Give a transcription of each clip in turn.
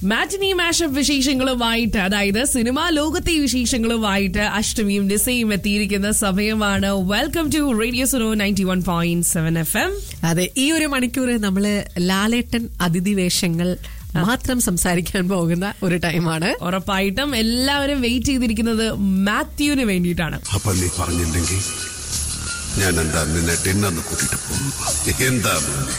മാറ്റിനി mashup വിശേഷങ്ങളുമായിട്ട് അതായത് cinema ലോകത്തെ വിശേഷങ്ങളുമായിട്ട് അഷ്ടമിയും നിസയും എത്തിയിരിക്കുന്ന സമയമാണ് welcome to radio Suno ninety one point seven F M അതെ ഈ ഒരു മണിക്കൂർ നമ്മള് ലാലേട്ടൻ അതിഥി വേഷങ്ങൾ മാത്രം സംസാരിക്കാൻ പോകുന്ന ഒരു ടൈമാണ് ഉറപ്പായിട്ടും എല്ലാവരും വെയിറ്റ് ചെയ്തിരിക്കുന്നത് മാത്യുവിന് വേണ്ടിയിട്ടാണ് അപ്പൊ നീ പറഞ്ഞില്ലെങ്കിൽ ഞാൻ എന്താ നിന്നെ ഡിന്നറിന് കൂട്ടിട്ട് പോകും എന്താ മോനെ?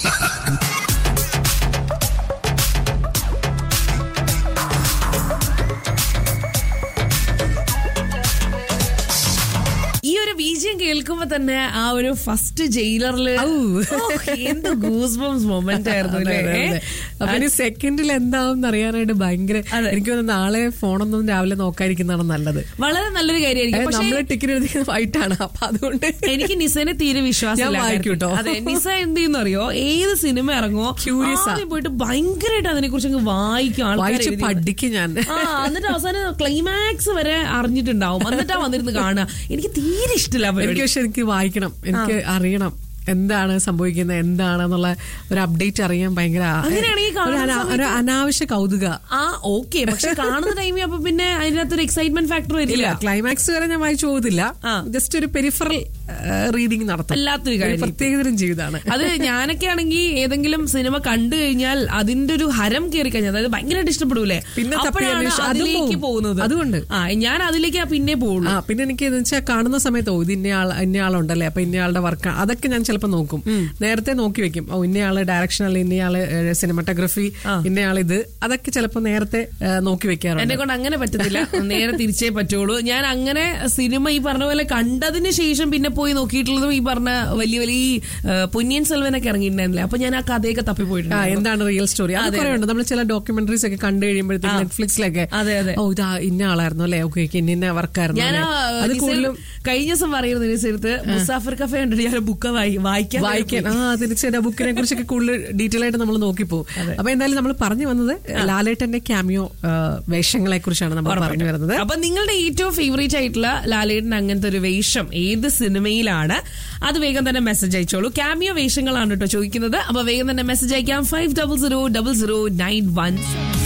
ഈ ഒരു ബീജിയം കേൾക്കുമ്പോ തന്നെ ആ ഒരു ഫസ്റ്റ് ജയിലറില് ഔ. എന്ത് ഗൂസ് ബംസ് മൊമെന്റ് ആയിരുന്നു അതെ, അതെ, അല്ലേ അതെ. അപ്പൊ ഇനി സെക്കൻഡിൽ എന്താവും അറിയാനായിട്ട് ഭയങ്കര അതെ. എനിക്ക് തോന്നുന്നു നാളെ ഫോണൊന്നും രാവിലെ നോക്കാതിരിക്കുന്നതാണ് നല്ലത് വളരെ നല്ലൊരു കാര്യമായിരിക്കും പക്ഷേ നമ്മള് ടിക്കറ്റ് എടുത്തിരിക്കുന്നത് വൈകിട്ടാണ് അപ്പൊ അതുകൊണ്ട് എനിക്ക് നിസനെ തീരെ വിശ്വാസമില്ല ഞാൻ വായിക്കും കാര്യത്തിൽ. കേട്ടോ. അതെ നിസ എന്ത് ചെയ്യുന്നറിയോ ഏത് സിനിമ ഇറങ്ങോ Curious ആ. ആദ്യം പോയിട്ട് ഭയങ്കരമായിട്ട് അതിനെ കുറിച്ച് അങ്ങ് വായിക്കും ആൾക്കാര് വായിച്ച് എഴുതിയത്. പഠിക്കും ഞാൻ ആ എന്നിട്ട് അവസാനം ക്ലൈമാക്സ് വരെ അറിഞ്ഞിട്ടുണ്ടാവും എന്നിട്ടാ വന്നിരുന്ന് കാണുക എനിക്ക് തീരെ ഇഷ്ടമില്ല ആ പരിപാടി. എനിക്ക് പക്ഷെ എനിക്ക് വായിക്കണം എനിക്ക് അറിയണം എന്താണ് സംഭവിക്കുന്നത് എന്താണെന്നുള്ള ഒരു അപ്ഡേറ്റ് അറിയാൻ ഭയങ്കര ആ- അങ്ങനെയാണെങ്കിൽ ഒരു കാണുന്ന അനാ- ഒരു സമയത്ത് അനാവശ്യ കൗതുക ആ ഓക്കെ പക്ഷെ കാണുന്ന ടൈമിൽ അപ്പൊ പിന്നെ അതിനകത്തൊരു എക്സൈറ്റ്മെന്റ് ഫാക്ടർ ഇല്ല വരില്ല ക്ലൈമാക്സ് വരെ ഞാൻ വായിച്ചു പോകത്തില്ല ആ. ജസ്റ്റ് ഒരു പെരിഫറൽ റീഡിംഗ് നടത്തും വല്ലാത്തൊരു ഒരു കാര്യം. പ്രത്യേകതരം ജീവിതമാണ് അത് ഞാനൊക്കെ ആണെങ്കിൽ ഏതെങ്കിലും സിനിമ കണ്ടു കഴിഞ്ഞാൽ അതിന്റെ ഒരു ഹരം കയറി കഴിഞ്ഞാൽ അതായത് ഭയങ്കരമായിട്ട് ഇഷ്ടപ്പെടൂലേ പിന്നെ തപ്പി അപ്പോഴാണ് അന്വേഷിച്ച് അതും അതിലേക്ക് പോവും. പോകുന്നത് അതുകൊണ്ട്. ആ ഞാൻ അതിലേക്ക് പിന്നെ പോകുള്ളൂ ആ പിന്നെ എനിക്ക് എന്ന് വെച്ചാൽ കാണുന്ന സമയത്ത് ഓ ഇത് ഇന്നയാൾ ഇന്നയാളുണ്ടല്ലേ അപ്പൊ ഇന്നയാളുടെ വർക്ക് അതൊക്കെ ഞാൻ ചിലപ്പോൾ നോക്കും നേരത്തെ നോക്കി വെക്കും ഓ ഇന്നയാള് ഡയറക്ഷൻ അല്ല ഇന്നയാള് സിനിമാറ്റോഗ്രഫി ഇന്നയാൾ ഇത് അതൊക്കെ ചിലപ്പോൾ നേരത്തെ ഏ, നോക്കി വെക്കാറുണ്ട് എന്നെ കൊണ്ട് അങ്ങനെ പറ്റത്തില്ല നേരെ തിരിച്ചേ പറ്റുള്ളൂ ഞാൻ അങ്ങനെ സിനിമ ഈ പറഞ്ഞ പോലെ കണ്ടതിന് ശേഷം പിന്നെ പോയി നോക്കിയിട്ടുള്ളതും ഈ പറഞ്ഞ വലിയ വലിയ ഈ, ആ, പൊന്നിയൻ സെൽവനൊക്കെ ഇറങ്ങിയിട്ടുണ്ടായിരുന്നില്ലേ അപ്പൊ ഞാൻ ആ കഥയൊക്കെ ആ തപ്പിപ്പോയിട്ടുണ്ട് എന്താണ് റിയൽ സ്റ്റോറി അത് അതെ, കുറെ ഉണ്ട് നമ്മൾ ചില ഡോക്യുമെന്ററീസ് ഒക്കെ കണ്ടു കഴിയുമ്പോഴത്തേക്ക് നെറ്റ്ഫ്ലിക്സിലൊക്കെ അതെ, അതെ. ഓ ഇതാ ഇന്ന ആളായിരുന്നു അല്ലേ ഓക്കെ ഇന്ന ഇന്ന വർക്കായിരുന്നു ഞാൻ ആ, അത് നിസയിൽ കൂടുതലും കഴിഞ്ഞ ദിവസം പറയുന്ന നിസയടുത്ത് മുസാഫർ കഫേ കണ്ടിട്ട് ഞാൻ ബുക്ക് വായിക്കാൻ വായിക്കാൻ ആ തിരിച്ചു ബുക്കിനെ കുറിച്ചൊക്കെ കൂടുതൽ ഡീറ്റെയിൽ ആയിട്ട് നമ്മൾ നോക്കിപ്പോകും അപ്പൊ എന്തായാലും നമ്മൾ പറഞ്ഞു വന്നത് ലാലേട്ടന്റെ ക്യാമിയോ വേഷങ്ങളെ കുറിച്ചാണ് നമ്മൾ പറഞ്ഞു വരുന്നത് അപ്പൊ നിങ്ങളുടെ ഏറ്റവും ഫേവറേറ്റ് ആയിട്ടുള്ള ലാലേട്ടൻ അങ്ങനത്തെ ഒരു വേഷം ഏത് സിനിമയിലാണ് അത് വേഗം തന്നെ മെസ്സേജ് അയച്ചോളൂ ക്യാമിയോ വേഷങ്ങളാണ് കേട്ടോ ചോദിക്കുന്നത് അപ്പൊ വേഗം തന്നെ മെസ്സേജ് അയക്കാം five double zero double zero nine one